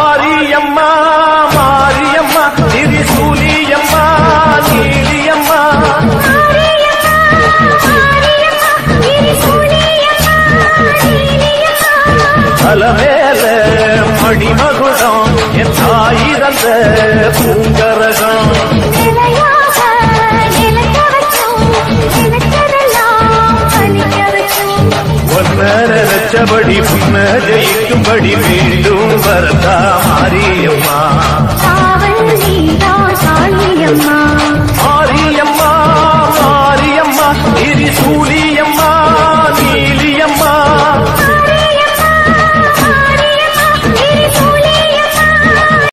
மாரியம்மா மாரியம்மா திரிசூலியம்மா நீலியம்மா அலமேல மணிமகுடம் என் தாயிரந்த பூங்கரகம் ஒன்ன நினைச்சபடி புன்ன ஜெயிக்கும்படி மீண்டும் வரதா மாரியம்மா காவல் நீதான் சாமியம்மா